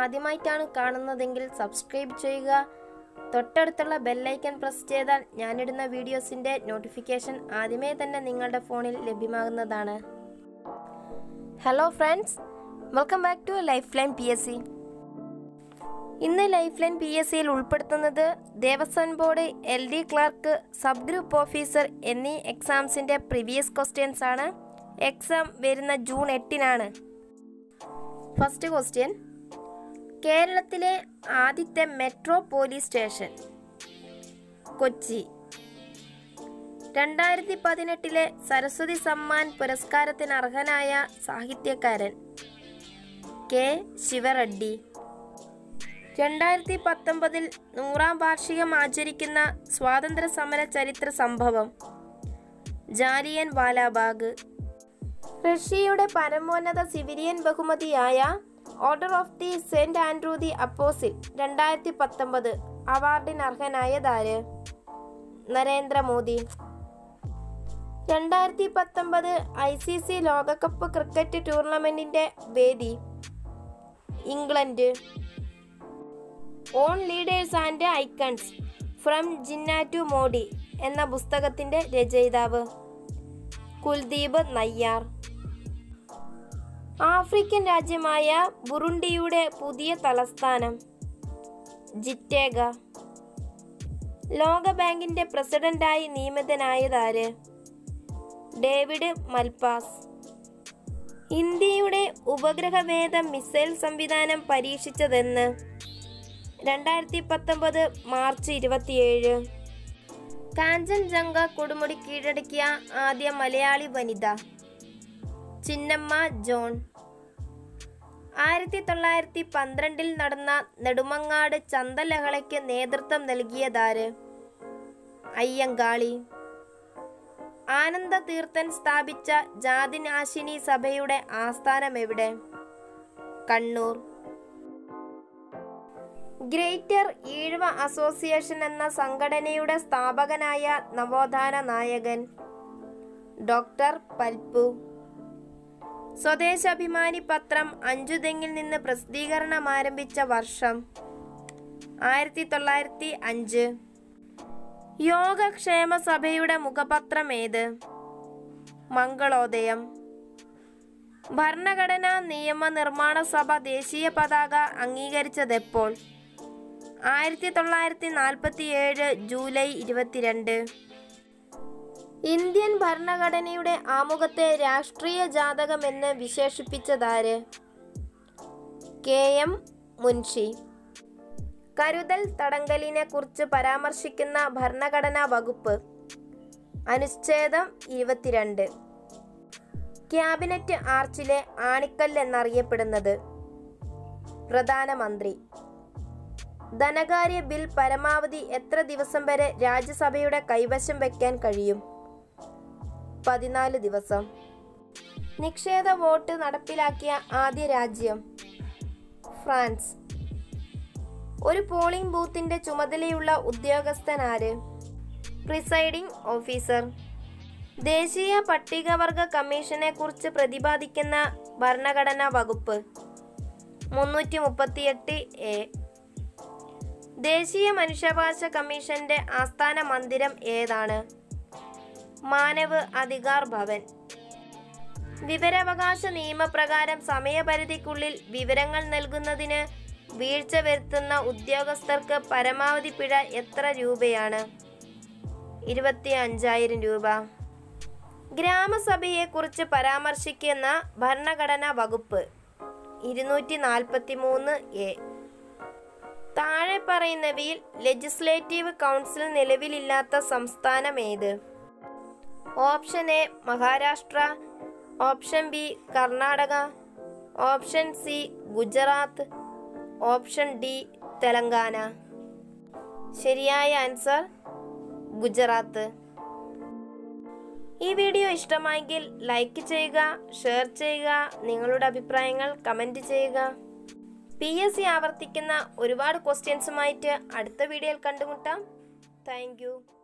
ആദ്യമായിട്ടാണ് കാണുന്നതെങ്കിൽ സബ്സ്ക്രൈബ് ചെയ്യുക തൊട്ടടുത്തുള്ള ബെല്ലൈക്കൺ പ്രസ് ചെയ്താൽ ഞാനിടുന്ന വീഡിയോസിൻ്റെ നോട്ടിഫിക്കേഷൻ ആദ്യമേ തന്നെ നിങ്ങളുടെ ഫോണിൽ ലഭ്യമാകുന്നതാണ് hello friends welcome back to life line P S C ഇന്ന് ലൈഫ് ലൈൻ പി എസ് സിയിൽ ഉൾപ്പെടുത്തുന്നത് Devaswom board L D clerk sub group officer എന്നീ എക്സാംസിൻ്റെ പ്രീവിയസ് ക്വസ്റ്റ്യൻസ് ആണ് എക്സാം വരുന്ന ജൂൺ എട്ടിനാണ് ഫസ്റ്റ് ക്വസ്റ്റ്യൻ കേരളത്തിലെ ആദ്യത്തെ മെട്രോ പോലീസ് സ്റ്റേഷൻ കൊച്ചി രണ്ടായിരത്തി പതിനെട്ടിലെ സരസ്വതി സമ്മാൻ പുരസ്കാരത്തിന് അർഹനായ സാഹിത്യകാരൻ കെ ശിവറെഡ്ഡി രണ്ടായിരത്തി പത്തൊമ്പതിൽ നൂറാം വാർഷികം ആചരിക്കുന്ന സ്വാതന്ത്ര്യ സമര ചരിത്ര സംഭവം ജാലിയൻ വാലാബാഗ് റഷ്യയുടെ പരമോന്നത സിവിലിയൻ ബഹുമതിയായ order of the saint Andrew the അപ്പോസിൽ രണ്ടായിരത്തി പത്തൊമ്പത് അവാർഡിന് അർഹനായതാര് നരേന്ദ്രമോദി രണ്ടായിരത്തി പത്തൊമ്പത് ഐ സി സി ലോകകപ്പ് ക്രിക്കറ്റ് ടൂർണമെന്റിന്റെ വേദി England on leaders and icons from Jinnah to Modi എന്ന പുസ്തകത്തിന്റെ രചയിതാവ് കുൽദീപ് നയ്യാർ ആഫ്രിക്കൻ രാജ്യമായ ബുറുണ്ടിയുടെ പുതിയ തലസ്ഥാനം ജിറ്റേഗ ലോകബാങ്കിന്റെ പ്രസിഡന്റായി നിയമിതനായതാര് ഡേവിഡ് മൽപാസ് ഇന്ത്യയുടെ ഉപഗ്രഹവേദ മിസൈൽ സംവിധാനം പരീക്ഷിച്ചതെന്ന് രണ്ടായിരത്തി പത്തൊമ്പത് മാർച്ച് ഇരുപത്തിയേഴ് കാഞ്ചൻജംഗ കൊടുമുടി കീഴടക്കിയ ആദ്യ മലയാളി വനിത ചിന്നമ്മ ജോൺ ആയിരത്തി തൊള്ളായിരത്തി പന്ത്രണ്ടിൽ നടന്ന നെടുമങ്ങാട് ചന്തലഹളയ്ക്ക് നേതൃത്വം നൽകിയതാര് അയ്യങ്കാളി ആനന്ദ തീർത്ഥൻ സ്ഥാപിച്ച ജാതിനാശിനി സഭയുടെ ആസ്ഥാനം എവിടെ കണ്ണൂർ ഗ്രേറ്റർ ഈഴവ അസോസിയേഷൻ എന്ന സംഘടനയുടെ സ്ഥാപകനായ നവോത്ഥാന നായകൻ ഡോക്ടർ പൽപ്പു സ്വദേശാഭിമാനി പത്രം അഞ്ചുതെങ്ങിൽ നിന്ന് പ്രസിദ്ധീകരണം ആരംഭിച്ച വർഷം ആയിരത്തി തൊള്ളായിരത്തി അഞ്ച് യോഗക്ഷേമ സഭയുടെ മുഖപത്രം ഏത് മംഗളോദയം ഭരണഘടനാ നിയമനിർമ്മാണ സഭ ദേശീയ പതാക അംഗീകരിച്ചതെപ്പോൾ ആയിരത്തി തൊള്ളായിരത്തി നാൽപ്പത്തി ഏഴ് ജൂലൈ ഇരുപത്തിരണ്ട് ഇന്ത്യൻ ഭരണഘടനയുടെ ആമുഖത്തെ രാഷ്ട്രീയ ജാതകമെന്ന് വിശേഷിപ്പിച്ചതാര് കെ എം മുൻഷി കരുതൽ തടങ്കലിനെ കുറിച്ച് പരാമർശിക്കുന്ന ഭരണഘടനാ വകുപ്പ് അനുച്ഛേദം ഇരുപത്തിരണ്ട് ക്യാബിനറ്റ് ആർച്ചിലെ ആണിക്കൽ എന്നറിയപ്പെടുന്നത് പ്രധാനമന്ത്രി ധനകാര്യ ബിൽ പരമാവധി എത്ര ദിവസം വരെ രാജ്യസഭയുടെ കൈവശം വയ്ക്കാൻ കഴിയും പതിനാല് ദിവസം നിക്ഷേപ വോട്ട് നടപ്പിലാക്കിയ ആദ്യ രാജ്യം ഫ്രാൻസ് ഒരു പോളിംഗ് ബൂത്തിന്റെ ചുമതലയുള്ള ഉദ്യോഗസ്ഥൻ ആര് പ്രിസൈഡിംഗ് ഓഫീസർ ദേശീയ പട്ടികവർഗ കമ്മീഷനെ കുറിച്ച് പ്രതിപാദിക്കുന്ന ഭരണഘടനാ വകുപ്പ് മുന്നൂറ്റി മുപ്പത്തിയെട്ട് എ ദേശീയ മനുഷ്യാവകാശ കമ്മീഷന്റെ ആസ്ഥാന മന്ദിരം ഏതാണ് മാനവ് അധികാർ ഭവൻ വിവരാവകാശ നിയമപ്രകാരം സമയപരിധിക്കുള്ളിൽ വിവരങ്ങൾ നൽകുന്നതിന് വീഴ്ച വരുത്തുന്ന ഉദ്യോഗസ്ഥർക്ക് പരമാവധി പിഴ എത്ര രൂപയാണ് ഇരുപത്തി അഞ്ചായിരം രൂപ ഗ്രാമസഭയെക്കുറിച്ച് പരാമർശിക്കുന്ന ഭരണഘടനാ വകുപ്പ് ഇരുന്നൂറ്റി നാൽപ്പത്തി മൂന്ന് എ താഴെ പറയുന്നവയിൽ ലെജിസ്ലേറ്റീവ് കൗൺസിൽ നിലവിലില്ലാത്ത സംസ്ഥാനം ഏത് option A Maharashtra option B Karnataka option C Gujarat option D Telangana ശരിയായ ആൻസർ ഗുജറാത്ത് ഈ വീഡിയോ ഇഷ്ടമായെങ്കിൽ ലൈക്ക് ചെയ്യുക ഷെയർ ചെയ്യുക നിങ്ങളുടെ അഭിപ്രായങ്ങൾ കമൻറ്റ് ചെയ്യുക പി എസ് സി ആവർത്തിക്കുന്ന ഒരുപാട് ക്വസ്റ്റ്യൻസുമായിട്ട് അടുത്ത വീഡിയോയിൽ കണ്ടുമുട്ടാം താങ്ക്